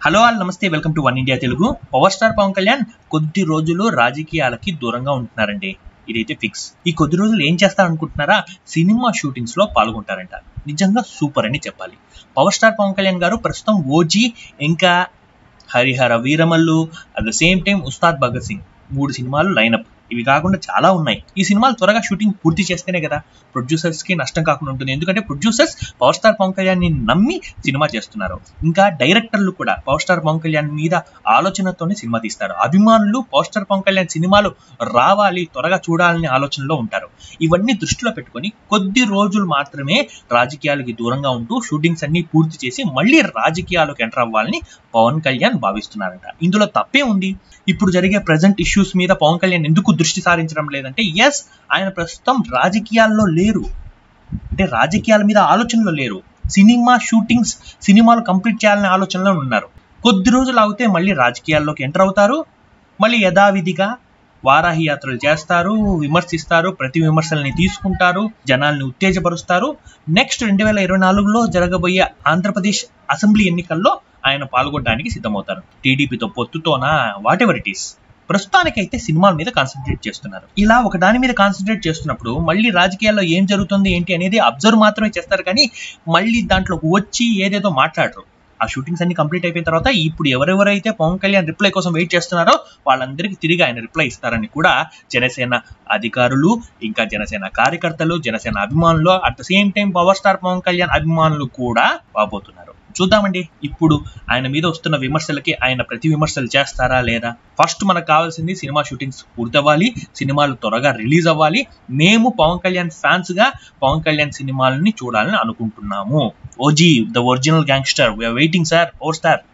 hello all నమస్తే welcome to one India Telugu power star Pawan Kalyan కొద్ది రోజులు రాజకీయాలకి దూరంగా ఉంటున్నారండి ఇదైతే ఫిక్స్ ఈ కొద్ది రోజులు ఏం చేస్తారనుకుంటున్నారా సినిమా షూటింగ్స్ లో పాల్గొంటారంట నిజంగా సూపర్ అని చెప్పాలి పవర్ స్టార్ పవన్ కళ్యాణ్ గారు ప్రస్తుతం ఓజీ ఇంకా Harihara Veeramallu at the same time Ustaad Bhagat Singh మూడు సినిమాలు లైనప్ ఇవి కాకుండా చాలా ఉన్నాయి ఈ సినిమాలు త్వరగా షూటింగ్ పూర్తి చేస్తేనే కదా ప్రొడ్యూసర్స్ కి నష్టం కాకుండా ఉంటుంది ఎందుకంటే producers power star Pawan Kalyan ని నమ్మి సినిమా చేస్తున్నారు ఇంకా డైరెక్టర్లు కూడా పవర్ స్టార్ పవన్ కళ్యాణ్ మీద ఆలోచనతోనే సినిమా తీస్తారు అభిమానులు పవర్ స్టార్ పవన్ కళ్యాణ్ సినిమాలు రావాలి త్వరగా చూడాలనే ఆలోచనలో ఉంటారు ఇవన్నీ దృష్టిలో పెట్టుకొని కొద్ది రోజులు మాత్రమే రాజకీయాలకి దూరంగా ఉంటూ షూటింగ్స్ అన్ని పూర్తి చేసి మళ్ళీ రాజకీయాలకు ఎంటర్ అవ్వాలని పవన్ కళ్యాణ్ భావిస్తున్నారంట ఇందులో తప్పే ఉంది ఇప్పుడు జరిగే ప్రజెంట్ ఇష్యూస్ మీద పవన్ కళ్యాణ్ ఎందుకు దృష్టి సారించడం లేదంటే ఎస్ ఆయన ప్రస్తుతం రాజకీయాల్లో లేరు అంటే రాజకీయాల మీద ఆలోచనలో లేరు సినిమా షూటింగ్స్ సినిమాలు కంప్లీట్ చేయాలనే ఆలోచనలో ఉన్నారు కొద్ది రోజులు ఆగితే మళ్ళీ రాజకీయాల్లోకి ఎంటర్ అవుతారు మళ్ళీ యథావిధిగా వారాహి యాత్రలు చేస్తారు విమర్శిస్తారు ప్రతి విమర్శల్ని తీసుకుంటారు జనాల్ని ఉత్తేజపరుస్తారు నెక్స్ట్ రెండు వేల ఇరవై నాలుగులో జరగబోయే ఆంధ్రప్రదేశ్ అసెంబ్లీ ఎన్నికల్లో ఆయన పాల్గొనడానికి సిద్ధమవుతారు టీడీపీతో పొత్తుతోనా వాట్ ఎవర్ ఇట్ ఈస్ ప్రస్తుతానికైతే సినిమాల మీద కాన్సన్ట్రేట్ చేస్తున్నారు ఇలా ఒక దాని మీద కాన్సన్ట్రేట్ చేస్తున్నప్పుడు మళ్ళీ రాజకీయాల్లో ఏం జరుగుతుంది ఏంటి అనేది అబ్జర్వ్ మాత్రమే చేస్తారు కానీ మళ్ళీ దాంట్లోకి వచ్చి ఏదేదో మాట్లాడరు ఆ షూటింగ్స్ అన్ని కంప్లీట్ అయిపోయిన తర్వాత ఇప్పుడు ఎవరెవరైతే పవన్ కళ్యాణ్ రిప్లై కోసం వెయిట్ చేస్తున్నారో వాళ్ళందరికీ తిరిగి ఆయన రిప్లై ఇస్తారని కూడా జనసేన అధికారులు ఇంకా జనసేన కార్యకర్తలు జనసేన అభిమానులు at the same time power star Pawan Kalyan అభిమానులు కూడా వాపోతున్నారు చూద్దామండి ఇప్పుడు ఆయన మీద వస్తున్న విమర్శలకి ఆయన ప్రతి విమర్శలు చేస్తారా లేదా ఫస్ట్ మనకు కావాల్సింది సినిమా షూటింగ్స్ పూర్తవ్వాలి సినిమాలు త్వరగా రిలీజ్ అవ్వాలి మేము పవన్ కళ్యాణ్ ఫ్యాన్స్ గా పవన్ కళ్యాణ్ సినిమాలని చూడాలని అనుకుంటున్నాము OG the original gangster we are waiting sir power star